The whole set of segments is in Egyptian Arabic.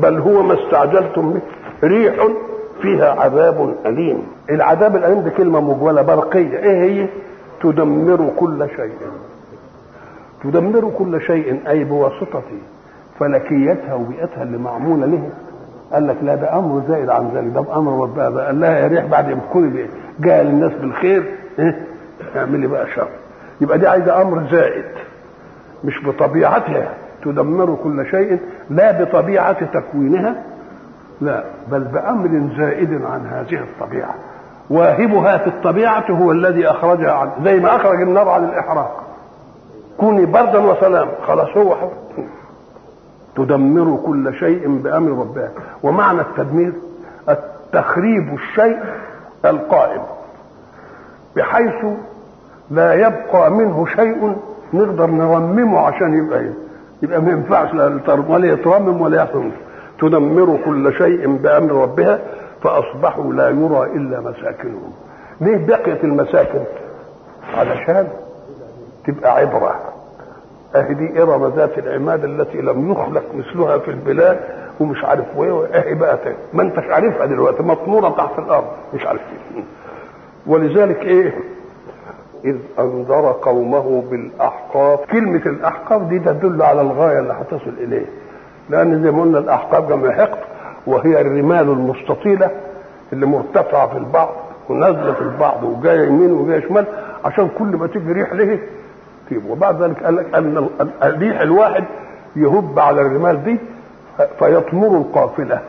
بل هو ما استعجلتم به ريح فيها عذاب أليم العذاب الأليم دي كلمة مجولة برقية إيه هي تدمر كل شيء تدمر كل شيء أي بواسطة فلكيتها وبيئتها اللي معمولة له قال لك لا ده امر زائد عن ذلك ده بامر ربها بقى قال لها يا ريح بعد ما تكوني جايه للناس بالخير ايه اعملي بقى شر يبقى دي عايزه امر زائد مش بطبيعتها تدمر كل شيء لا بطبيعه تكوينها لا بل بامر زائد عن هذه الطبيعه واهبها في الطبيعه هو الذي اخرجها عن زي ما اخرج النار عن الاحراق كوني بردا وسلام خلاص هو حر. تدمر كل شيء بامر ربها ومعنى التدمير التخريب الشيء القائم بحيث لا يبقى منه شيء نقدر نرممه عشان يبقى إيه؟ يبقى ما ينفعش لا ولا يترمم ولا يحرم تدمر كل شيء بامر ربها فاصبحوا لا يرى الا مساكنهم ليه بقيت المساكن علشان تبقى عبره اهي دي ارم ذات العماد التي لم يخلق مثلها في البلاد ومش عارف ايه اهي بقى تاني ما انتش عارفها دلوقتي مطموره تحت الارض مش عارف ايه ولذلك ايه إذ أنذر قومه بالأحقاف كلمة الأحقاف دي تدل على الغاية اللي هتصل إليه لأن زي ما قلنا الأحقاف جمع حقد وهي الرمال المستطيلة اللي مرتفعة في البعض ونازلة في البعض وجاية يمين وجاية شمال عشان كل ما تيجي ريح له تطيب وبعد ذلك قال لك أن الريح الواحد يهب على الرمال دي فيطمر القافلة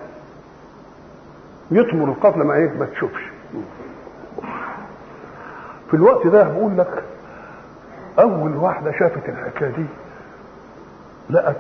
يطمر القافلة ما ايه ما تشوفش في الوقت ده بقول لك اول واحده شافت الحكايه دي لقت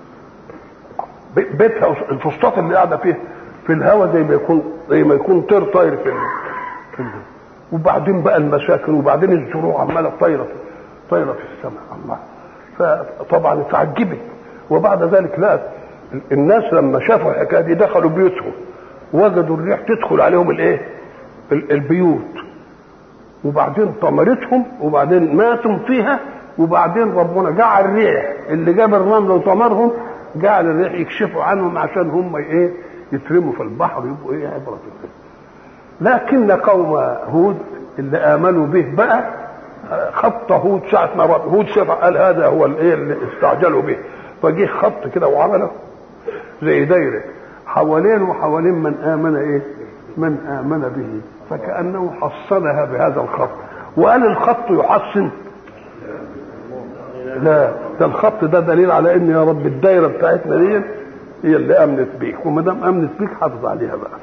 بيتها الفسطاط اللي قاعده فيه في الهواء زي ما يكون زي ما يكون طير طاير في في وبعدين بقى المساكن وبعدين الزروع عماله طايره طايره في السماء الله فطبعا اتعجبت وبعد ذلك لقت الناس لما شافوا الحكايه دي دخلوا بيوتهم وجدوا الريح تدخل عليهم الايه البيوت وبعدين طمرتهم وبعدين ماتوا فيها وبعدين ربنا جعل الريح اللي جاب الرمل وطمرهم جعل الريح يكشفوا عنهم عشان هم ايه يترموا في البحر يبقوا ايه عبرة لكن قوم هود اللي امنوا به بقى خط هود ساعة ما هود شاف قال هذا هو الايه اللي استعجلوا به فجه خط كده وعمله زي دايره حوالين وحوالين من امن ايه من امن به فكانه حصنها بهذا الخط وقال الخط يحصن لا ده الخط ده دليل على ان يا رب الدايره بتاعتنا دي هي اللي امنت بيك وما دام امنت بيك حافظ عليها بقى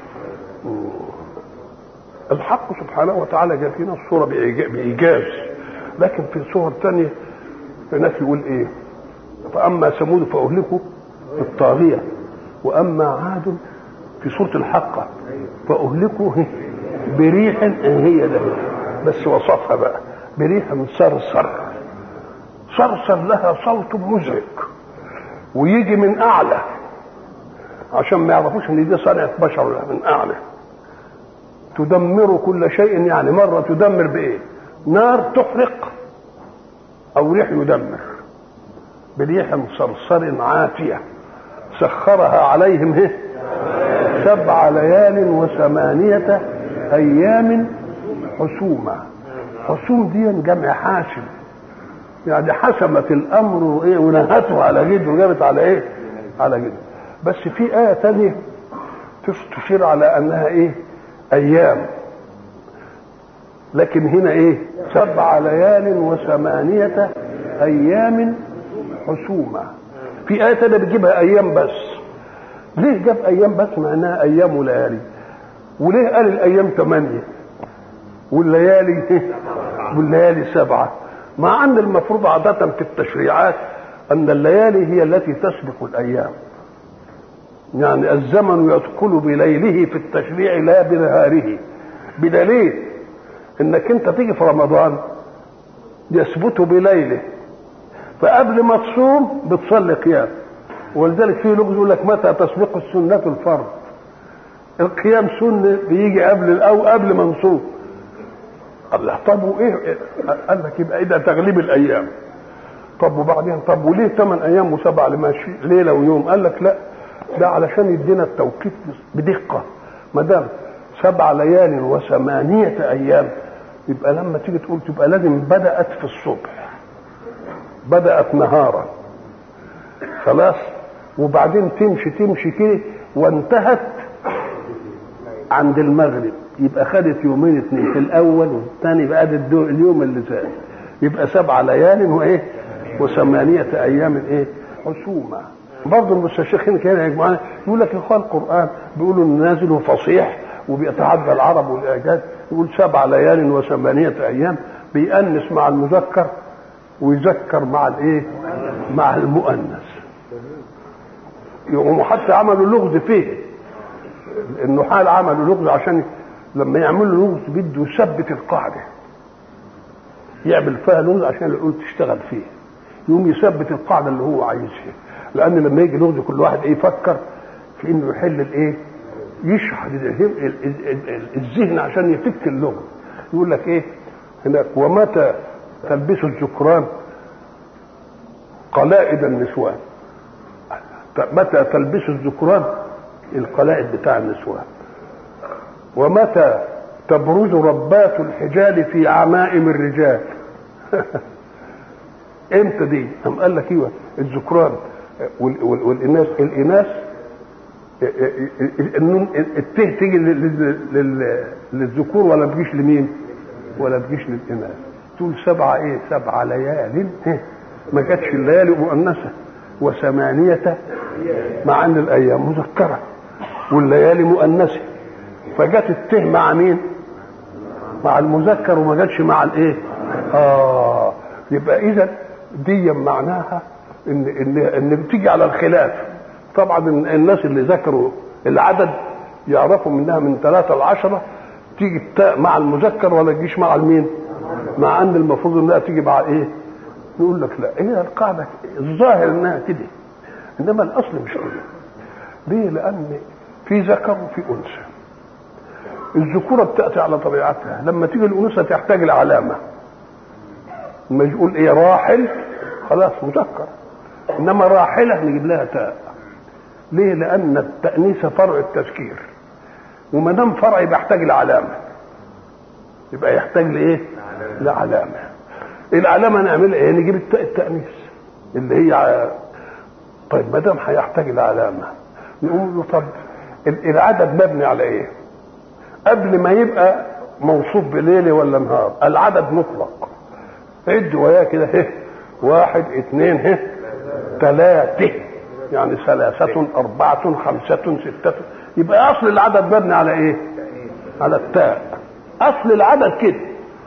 الحق سبحانه وتعالى جاب فينا الصوره بايجاز لكن في صور ثانيه هناك يقول ايه فاما ثمود فاهلكوا بالطاغيه واما عاد في سوره الحقه فاهلكوا بريح هي ده بس وصفها بقى بريح صرصر صرصر لها صوت مزعج ويجي من اعلى عشان ما يعرفوش ان دي صنعه بشر من اعلى تدمر كل شيء يعني مره تدمر بايه نار تحرق او ريح يدمر بريح صرصر عاتيه سخرها عليهم هي سبع ليال وثمانيه ايام حسوما حسوم دي جمع حاسم يعني حسمت الامر وايه ونهته على جد وجابت على ايه على جد بس في ايه ثانيه تشير على انها ايه ايام لكن هنا ايه سبع ليال وثمانية ايام حسوما في آية تانية بتجيبها ايام بس ليه جاب ايام بس مع انها ايام وليالي وليه قال الايام ثمانية والليالي والليالي سبعة مع ان المفروض عادة في التشريعات ان الليالي هي التي تسبق الايام يعني الزمن يدخل بليله في التشريع لا بنهاره بدليل انك انت تيجي في رمضان يثبت بليله فقبل ما تصوم بتصلي قيام ولذلك في لغز يقول لك متى تسبق السنة الفرض القيام سنة بيجي قبل او قبل ما نصوم الله طب وايه قال لك يبقى ايه ده تغليب الايام طب وبعدين طب وليه ثمان ايام وسبع لماشي ليله ويوم قال لك لا ده علشان يدينا التوقيت بدقه ما دام سبع ليال وثمانيه ايام يبقى لما تيجي تقول تبقى لازم بدات في الصبح بدات نهارا خلاص وبعدين تمشي تمشي كده وانتهت عند المغرب يبقى خدت يومين اثنين في الاول والثاني بقى اليوم اللي زاد يبقى سبع ليال وايه وثمانية أيام إيه؟ حسومة برضه المستشيخين كانوا يجمعون يقول لك يا اخوان القرآن بيقولوا نازل وفصيح وبيتعدى العرب والإعجاز يقول سبع ليال وثمانية أيام بيأنس مع المذكر ويذكر مع الإيه؟ مع المؤنث يقوموا حتى عملوا لغز فيه النحال عملوا لغز عشان لما يعملوا لغز بده يثبت القاعده يعمل فيها لغز عشان يقول تشتغل فيه يقوم يثبت القاعده اللي هو عايزها لان لما يجي لغز كل واحد ايه يفكر في انه يحل الايه يشحذ الذهن عشان يفك اللغز يقول لك ايه هناك ومتى تلبس الذكران قلائد النسوان متى تلبس الذكران القلائد بتاع النسوان ومتى تبرز ربات الحجال في عمائم الرجال امتى دي قام قال لك ايوه الذكران والاناث الاناث النون الته تيجي للذكور ولا تجيش لمين ولا تجيش للاناث تقول سبعه ايه سبعه ليال ما جاتش الليالي مؤنثه وثمانيه مع ان الايام مذكره والليالي مؤنثه فجت الته مع مين مع المذكر وما جاتش مع الايه اه يبقى اذا دي معناها ان ان ان بتيجي على الخلاف طبعا الناس اللي ذكروا العدد يعرفوا منها من ثلاثة لعشرة تيجي التاء مع المذكر ولا تجيش مع المين مع ان المفروض انها تيجي مع ايه نقول لك لا هي القاعدة الظاهر انها كده انما الاصل مش كده ليه لان في ذكر وفي انثى الذكوره بتاتي على طبيعتها لما تيجي الانوثه تحتاج لعلامه لما يقول ايه راحل خلاص مذكر انما راحله نجيب لها تاء ليه لان التانيث فرع التذكير وما دام فرع بيحتاج لعلامه يبقى يحتاج لايه لعلامه العلامه نعملها ايه نجيب التاء التانيث اللي هي طيب ما دام هيحتاج لعلامه نقول له طب العدد مبني على ايه قبل ما يبقى موصوف بليل ولا نهار العدد مطلق عد وياه كده هه واحد اثنين هه ثلاثة يعني ثلاثة أربعة خمسة ستة يبقى أصل العدد مبني على إيه؟ على التاء أصل العدد كده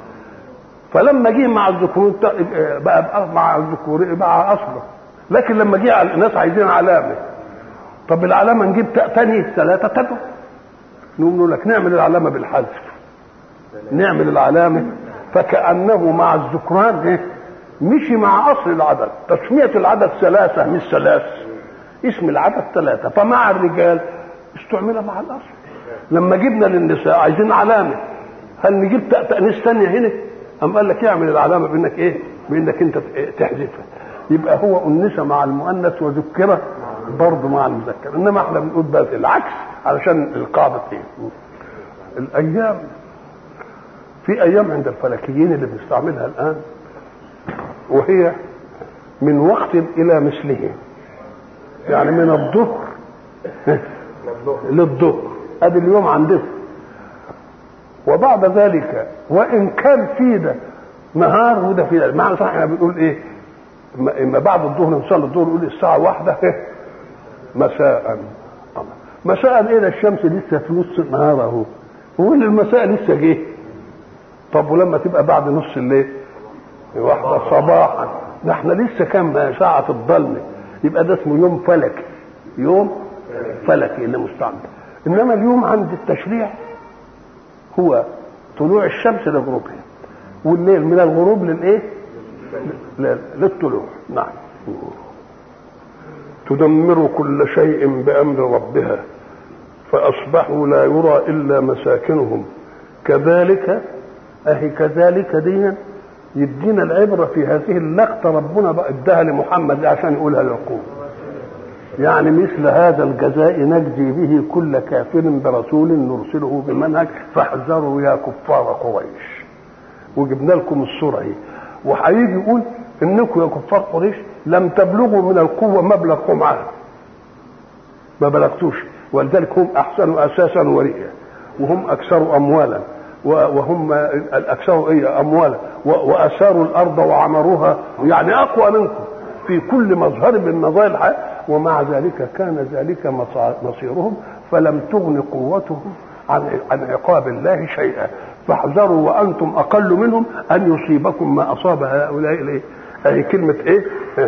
فلما جه مع الذكور بقى مع الذكور مع أصله لكن لما جه على الناس عايزين علامة طب العلامة نجيب تاء تاني ثلاثة تبع نقول لك نعمل العلامة بالحذف نعمل العلامة فكأنه مع الذكران ايه مشي مع أصل العدد تسمية العدد ثلاثة مش ثلاث اسم العدد ثلاثة فمع الرجال استعمل مع الأصل لما جبنا للنساء عايزين علامة هل نجيب تأنيث ثانية هنا أم قال لك يعمل العلامة بأنك إيه بأنك أنت تحذفها يبقى هو أنث مع المؤنث وذكر برضه مع المذكر إنما احنا بنقول بس العكس علشان القاعدة ايه الأيام في أيام عند الفلكيين اللي بنستعملها الآن وهي من وقت إلى مثله يعني من الظهر للظهر ادي اليوم عندنا وبعد ذلك وان كان في ده نهار وده في ده معنى صح احنا بنقول ايه اما بعد الظهر نصلي الظهر نقول الساعه واحدة مساء مساء ايه ده الشمس لسه في نص النهار اهو هو المساء لسه جه طب ولما تبقى بعد نص الليل واحدة صباحا ده احنا لسه كام ساعة في الظلمة يبقى ده اسمه يوم فلكي يوم فلكي اللي مستعمل انما اليوم عند التشريع هو طلوع الشمس لغروبها والليل من الغروب للايه للطلوع نعم تدمر كل شيء بامر ربها فاصبحوا لا يرى الا مساكنهم كذلك اهي كذلك دينا يدينا العبره في هذه اللقطه ربنا بقى اداها لمحمد عشان يقولها للقوم يعني مثل هذا الجزاء نجزي به كل كافر برسول نرسله بمنهج فاحذروا يا كفار قريش وجبنا لكم الصورة اهي وهيجي يقول انكم يا كفار قريش لم تبلغوا من القوة مبلغ قمعان ما بلغتوش ولذلك هم احسن اساسا ورئيا وهم اكثر اموالا وهم الاكثر ايه اموالا واثاروا الارض وعمروها يعني اقوى منكم في كل مظهر من مظاهر الحياه ومع ذلك كان ذلك مصيرهم فلم تغن قوتهم عن عن عقاب الله شيئا فاحذروا وانتم اقل منهم ان يصيبكم ما اصاب هؤلاء الايه؟ اي كلمه ايه؟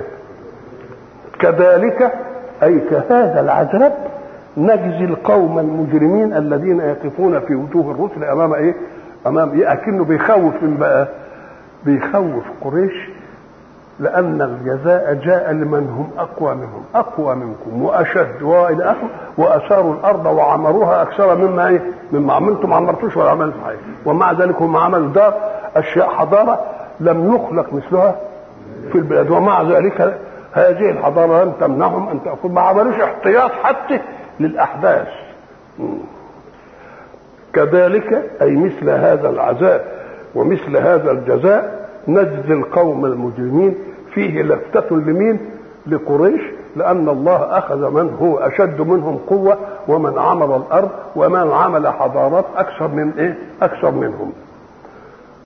كذلك اي كهذا العذاب نجزي القوم المجرمين الذين يقفون في وجوه الرسل امام ايه؟ امام ايه؟ اكنه بيخوف من بقى بيخوف قريش لأن الجزاء جاء لمن هم أقوى منهم أقوى منكم وأشد وإلى آخره وأثاروا الأرض وعمروها أكثر مما إيه؟ مما عملتم ما عمرتوش ولا عملتم حاجة ومع ذلك هم عملوا دار أشياء حضارة لم يخلق مثلها في البلاد ومع ذلك هذه الحضارة لم تمنعهم أن تأخذ ما عملوش احتياط حتى للأحداث كذلك أي مثل هذا العذاب ومثل هذا الجزاء نجزي القوم المجرمين فيه لفتة لمين؟ لقريش لأن الله أخذ من هو أشد منهم قوة ومن عمر الأرض ومن عمل حضارات أكثر من إيه؟ أكثر منهم